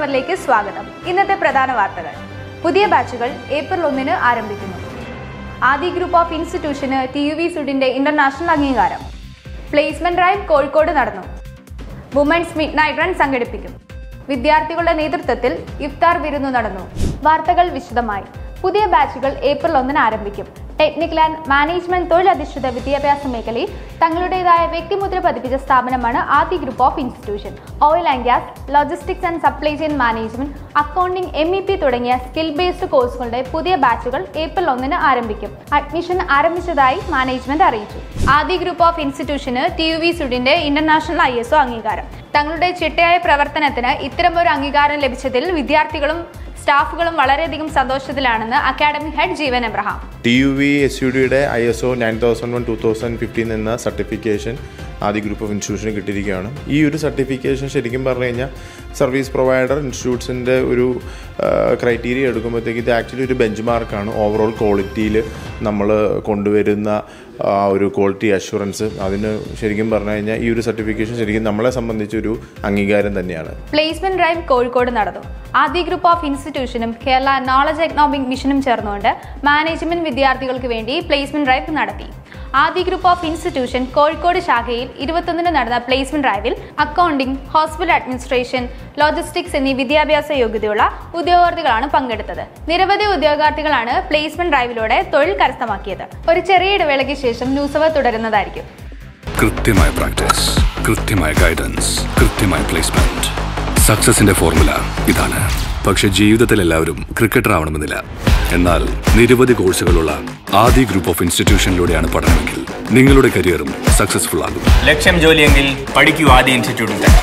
അവറിലേക്ക് സ്വാഗതം ഇന്നത്തെ പ്രധാന വാർത്തകൾ പുതിയ ബാച്ചുകൾ ഏപ്രിൽ ഒന്നിന് ആരംഭിക്കുന്നു ആദി ഗ്രൂപ്പ് ഓഫ് ഇൻസ്റ്റിറ്റ്യൂഷന് ടി യു വി സുഡിന്റെ ഇന്റർനാഷണൽ അംഗീകാരം പ്ലേസ്മെന്റ് ഡ്രൈവ് കോഴിക്കോട് നടന്നു വുമൻസ് മിഡ് നൈറ്റ് റൺ സംഘടിപ്പിക്കും വിദ്യാർത്ഥികളുടെ നേതൃത്വത്തിൽ ഇഫ്താർ വിരുന്നു നടന്നു വാർത്തകൾ വിശദമായി പുതിയ ബാച്ചുകൾ ഏപ്രിൽ ഒന്നിന് ആരംഭിക്കും ടെക്നിക്കൽ ആൻഡ് മാനേജ്മെന്റ് തൊഴിലധിഷ്ഠിത വിദ്യാഭ്യാസ മേഖലയിൽ തങ്ങളുടേതായ വ്യക്തിമുദ്ര പതിപ്പിച്ച സ്ഥാപനമാണ് Aadi group of institution oil and gas logistics and supply chain management accounting M E P തുടങ്ങിയ സ്കിൽ ബേസ്ഡ് കോഴ്സുകളുടെ പുതിയ ബാച്ചുകൾ ഏപ്രിൽ ഒന്നിന് ആരംഭിക്കും അഡ്മിഷൻ ആരംഭിച്ചതായി മാനേജ്മെന്റ് അറിയിച്ചു ആദി ഗ്രൂപ്പ് ഓഫ് ഇൻസ്റ്റിറ്റ്യൂഷന് ടി യു വി സുഡിന്റെ ഇന്റർനാഷണൽ ഐ എസ് ഒ അംഗീകാരം തങ്ങളുടെ ചിട്ടയായ പ്രവർത്തനത്തിന് ഇത്തരമൊരു അംഗീകാരം ലഭിച്ചതിൽ വിദ്യാർത്ഥികളും സ്റ്റാഫുകളും വളരെയധികം സന്തോഷത്തിലാണെന്ന് academic head Jeevan Abraham T U V S U ഡിയുടെ I S O nine thousand one two thousand fifteen എന്ന സർട്ടിഫിക്കേഷൻ ആദ്യ ഗ്രൂപ്പ് ഓഫ് ഇൻസ്റ്റിറ്റ്യൂഷന് കിട്ടിയിരിക്കുകയാണ് ഈ ഒരു സർട്ടിഫിക്കേഷൻ ശരിക്കും പറഞ്ഞു കഴിഞ്ഞാൽ സർവീസ് പ്രൊവൈഡർ ഇൻസ്റ്റിറ്റ്യൂട്ട്സിൻ്റെ ഒരു ക്രൈറ്റീരിയ എടുക്കുമ്പോഴത്തേക്ക് ഇത് ആക്ച്വലി ഒരു ബെഞ്ച് മാർക്കാണ് ഓവറോൾ ക്വാളിറ്റിയിൽ നമ്മൾ കൊണ്ടുവരുന്ന ആ ഒരു ക്വാളിറ്റി അഷുറൻസ് അതിന് ശരിക്കും പറഞ്ഞു കഴിഞ്ഞാൽ ഈ ഒരു സർട്ടിഫിക്കേഷൻ ശരിക്കും നമ്മളെ സംബന്ധിച്ചൊരു അംഗീകാരം തന്നെയാണ് പ്ലേസ്മെന്റ് ഡ്രൈവ് കോഴിക്കോട് നടന്നു ആദി ഗ്രൂപ്പ് ഓഫ് ഇൻസ്റ്റിറ്റ്യൂഷനും കേരള നോളജ് എക്കണോമിക് മിഷനും ചേർന്നുകൊണ്ട് മാനേജ്മെന്റ് വിദ്യാർത്ഥികൾക്ക് വേണ്ടി പ്ലേസ്മെന്റ് ഡ്രൈവ് നടത്തി Aadi group of institution Kozhikode ശാഖയിൽ ഇരുപത്തൊന്നിന് നടന്ന പ്ലേസ്മെന്റ് ഡ്രൈവിൽ അക്കൗണ്ടിംഗ് ഹോസ്പിറ്റൽ അഡ്മിനിസ്ട്രേഷൻ ലോജിസ്റ്റിക്സ് എന്നീ വിദ്യാഭ്യാസ യോഗ്യതയുള്ള ഉദ്യോഗാർത്ഥികളാണ് പങ്കെടുത്തത് നിരവധി ഉദ്യോഗാർത്ഥികളാണ് പ്ലേസ്മെന്റ് ഡ്രൈവിലൂടെ തൊഴിൽ കരസ്ഥമാക്കിയത് ഒരു ചെറിയ ഇടവേളയ്ക്ക് ശേഷം ന്യൂസ് അവർ തുടരുന്നതായിരിക്കും കൃത്യമായ പ്രാക്ടീസ് കൃത്യമായ ഗൈഡൻസ് കൃത്യമായ പ്ലേസ്മെന്റ് സക്സസിന്റെ ഫോർമുല ഇതാണ് പക്ഷെ ജീവിതത്തിൽ എല്ലാവരും ക്രിക്കറ്റർ ആവണമെന്നില്ല എന്നാൽ നിരവധി കോഴ്സുകളുള്ള ആദി ഗ്രൂപ്പ് ഓഫ് ഇൻസ്റ്റിറ്റ്യൂഷനിലൂടെയാണ് പഠനമെങ്കിൽ നിങ്ങളുടെ കരിയറും സക്സസ്ഫുൾ ആകും ലക്ഷ്യം ജോലിയെങ്കിൽ പഠിക്കൂ ആദ്യ ഇൻസ്റ്റിറ്റ്യൂട്ടിൽ തന്നെ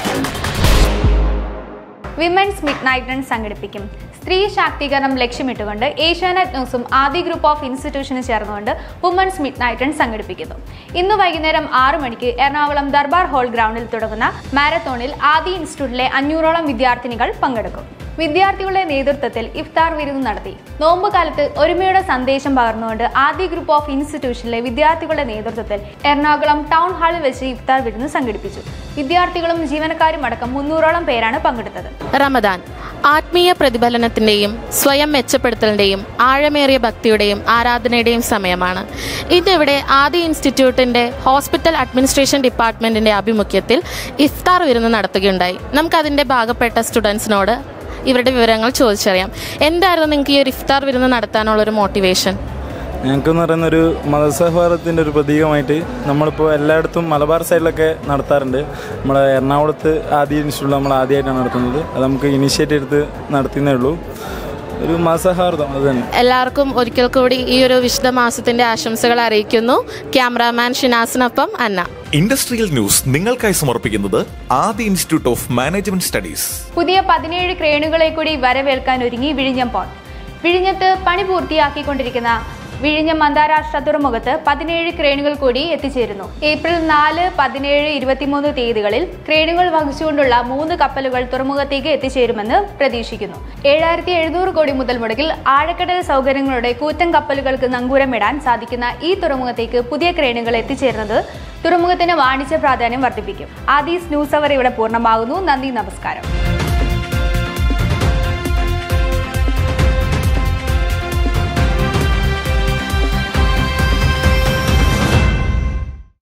വിമൻസ് മിഡ് നൈറ്റ് റൺ സംഘടിപ്പിക്കും സ്ത്രീ ശാക്തീകരണം ലക്ഷ്യമിട്ടുകൊണ്ട് ഏഷ്യാനെറ്റ് ന്യൂസും ആദി ഗ്രൂപ്പ് ഓഫ് ഇൻസ്റ്റിറ്റ്യൂഷന് ചേർന്നുകൊണ്ട് വുമൻസ് മിഡ് നൈറ്റ് റൺ സംഘടിപ്പിക്കുന്നു ഇന്ന് വൈകുന്നേരം ആറു മണിക്ക് എറണാകുളം ദർബാർ ഹാൾ ഗ്രൗണ്ടിൽ തുടങ്ങുന്ന മാരത്തോണിൽ ആദി ഇൻസ്റ്റിറ്റ്യൂട്ടിലെ അഞ്ഞൂറോളം വിദ്യാർത്ഥിനികൾ പങ്കെടുക്കും വിദ്യാർത്ഥികളുടെ നേതൃത്വത്തിൽ ഇഫ്താർ വിരുന്ന് നടത്തി നോമ്പ് കാലത്ത് ഒരുമയുടെ സന്ദേശം പകർന്നുകൊണ്ട് ആദി ഗ്രൂപ്പ് ഓഫ് ഇൻസ്റ്റിറ്റ്യൂഷനിലെ വിദ്യാർത്ഥികളുടെ നേതൃത്വത്തിൽ എറണാകുളം ടൗൺ ഹാളിൽ വെച്ച് ഇഫ്താർ വിരുന്ന് സംഘടിപ്പിച്ചു വിദ്യാർത്ഥികളും ജീവനക്കാരും അടക്കം മുന്നൂറോളം പേരാണ് പങ്കെടുത്തത് റമദാൻ ആത്മീയ പ്രതിഫലനത്തിന്റെയും സ്വയം മെച്ചപ്പെടുത്തലിന്റെയും ആഴമേറിയ ഭക്തിയുടെയും ആരാധനയുടെയും സമയമാണ് ഇന്നിവിടെ ആദി ഇൻസ്റ്റിറ്റ്യൂട്ടിന്റെ ഹോസ്പിറ്റൽ അഡ്മിനിസ്ട്രേഷൻ ഡിപ്പാർട്ട്മെന്റിന്റെ ആഭിമുഖ്യത്തിൽ ഇഫ്താർ വിരുന്ന് നടത്തുകയുണ്ടായി നമുക്കതിന്റെ ഭാഗപ്പെട്ട സ്റ്റുഡൻസിനോട് ഇവരുടെ വിവരങ്ങൾ ചോദിച്ചറിയാം എന്തായിരുന്നു നിങ്ങൾക്ക് ഈ ഒരു ഇഫ്താർ വിരുന്ന് നടത്താനുള്ളൊരു മോട്ടിവേഷൻ ഞങ്ങൾക്കെന്ന് പറയുന്ന ഒരു മതസൗഹാർദ്ദത്തിൻ്റെ ഒരു പ്രതീകമായിട്ട് നമ്മളിപ്പോൾ എല്ലായിടത്തും മലബാർ സൈഡിലൊക്കെ നടത്താറുണ്ട് നമ്മളെ എറണാകുളത്ത് ആദ്യ ഇൻസ്റ്റിറ്റ്യൂട്ട് നമ്മൾ ആദ്യമായിട്ടാണ് നടത്തുന്നത് അത് നമുക്ക് ഇനിഷ്യേറ്റ് എടുത്ത് നടത്തുന്നേ ഉള്ളൂ ഒരു മതസൗഹാർദ്ദം അത് തന്നെ എല്ലാവർക്കും ഒരിക്കൽ കൂടി ഈ ഒരു വിശുദ്ധ മാസത്തിന്റെ ആശംസകൾ അറിയിക്കുന്നു ക്യാമറാമാൻ ഷിനാസിനൊപ്പം അന്ന ഇൻഡസ്ട്രിയൽ ന്യൂസ് നിങ്ങൾക്കായി സമർപ്പിക്കുന്നത് ആദ്യ ഇൻസ്റ്റിറ്റ്യൂട്ട് ഓഫ് മാനേജ്മെന്റ് സ്റ്റഡീസ് പുതിയ പതിനേഴ് ക്രെയിനുകളെ കൂടി വരവേൽക്കാൻ ഒരുങ്ങി വിഴിഞ്ഞം പോർട്ട് വിഴിഞ്ഞത്ത് പണി പൂർത്തിയാക്കിക്കൊണ്ടിരിക്കുന്ന വിഴിഞ്ഞം അന്താരാഷ്ട്ര തുറമുഖത്ത് പതിനേഴ് ക്രെയിനുകൾ കൂടി എത്തിച്ചേരുന്നു ഏപ്രിൽ നാല് പതിനേഴ് ഇരുപത്തിമൂന്ന് തീയതികളിൽ ക്രെയിനുകൾ വഹിച്ചുകൊണ്ടുള്ള മൂന്ന് കപ്പലുകൾ തുറമുഖത്തേക്ക് എത്തിച്ചേരുമെന്ന് പ്രതീക്ഷിക്കുന്നു ഏഴായിരത്തി എഴുന്നൂറ് കോടി മുതൽ മുടക്കിൽ ആഴക്കടൽ സൗകര്യങ്ങളുടെ കൂറ്റൻ കപ്പലുകൾക്ക് നങ്കൂരമിടാൻ സാധിക്കുന്ന ഈ തുറമുഖത്തേക്ക് പുതിയ ക്രെയിനുകൾ എത്തിച്ചേരുന്നത് തുറമുഖത്തിന് വാണിജ്യ പ്രാധാന്യം വർദ്ധിപ്പിക്കും ആദീസ് ന്യൂസ് അവർ ഇവിടെ പൂർണ്ണമാകുന്നു നന്ദി നമസ്കാരം